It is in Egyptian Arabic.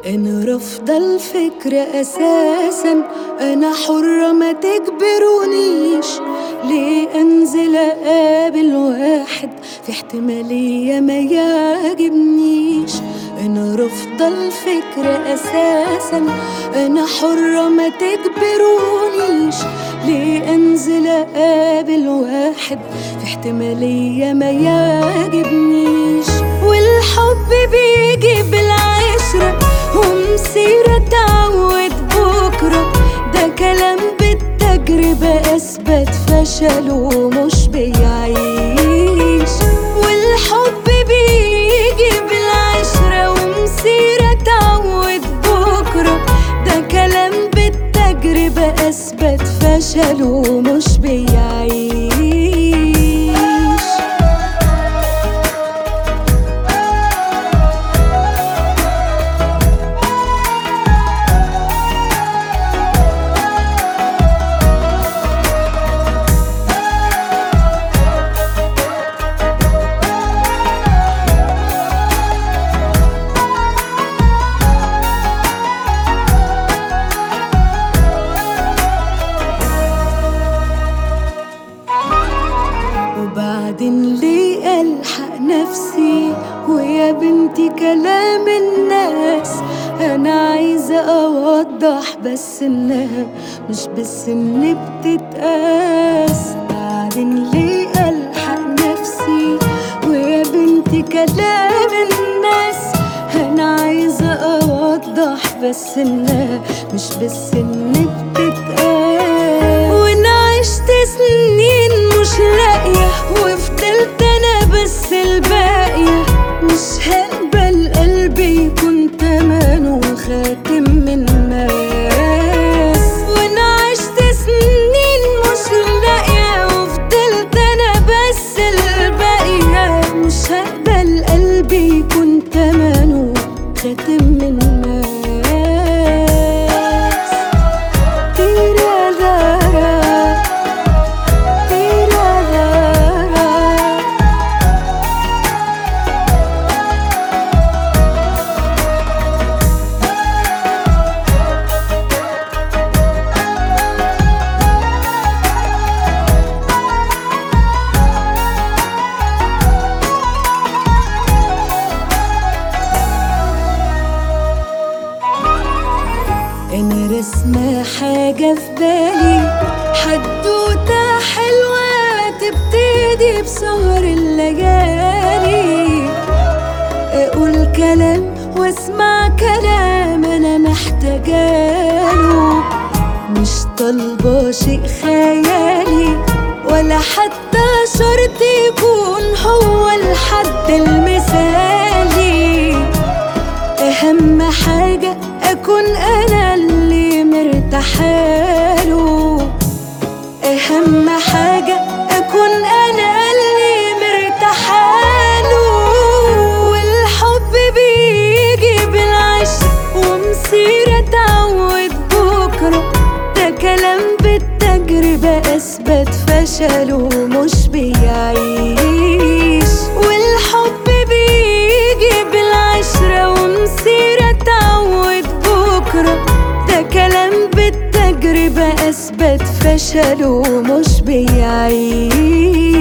أنا رافضة الفكرة أساسا أنا حرة ما تجبرونيش ليه أنزل أقابل واحد في احتمالية ما يعجبنيش أنا رافضة الفكرة أساسا أنا حرة ما تجبرونيش ليه أنزل أقابل واحد في احتمالية ما يعجبنيش والحب بيجي بالعشرة ومسيرة تعود بكرة ده كلام بالتجربة أثبت فشله مش بيعيش والحب بيجي بالعشرة ومسيرة تعود بكرة ده كلام بالتجربة أثبت فشله مش بيعيش وبعدين ليه ألحق نفسي ويا بنتي كلام الناس أنا عايزة أوضح بس إنها مش بالسن بتتقاس بعدين ليه ألحق نفسي ويا بنتي كلام الناس أنا عايزة أوضح بس إنها مش بالسن بتتقاس وأنا عشت سنين مش لاقية وفضلت أنا بس الباقية مش هقبل قلبي يكون تمنه خاتم من ماس وأنا عشت سنين مش لاقية وفضلت أنا بس الباقية مش هقبل قلبي يكون تمنه خاتم من ماس تيرارارا تيرارارا انا رسمة حاجة في بالي حدوتة حلوة تبتدي بسهر الليالي اقول كلام واسمع كلام انا محتاجاله مش طالبة شيء خيالي ولا حتى شرط يكون هو الحد المثالي أهم حاجة أكون أنا اللي مرتاحاله أهم حاجة أكون أنا اللي مرتاحاله والحب بيجي بالعشق ومسيرة تعود بكرة ده كلام بالتجربة أثبت فشله مش بيعيش والحب بيجي بالعشرة ومسيرة تعود بكرة ده كلام بالتجربة أثبت فشله مش بيعيش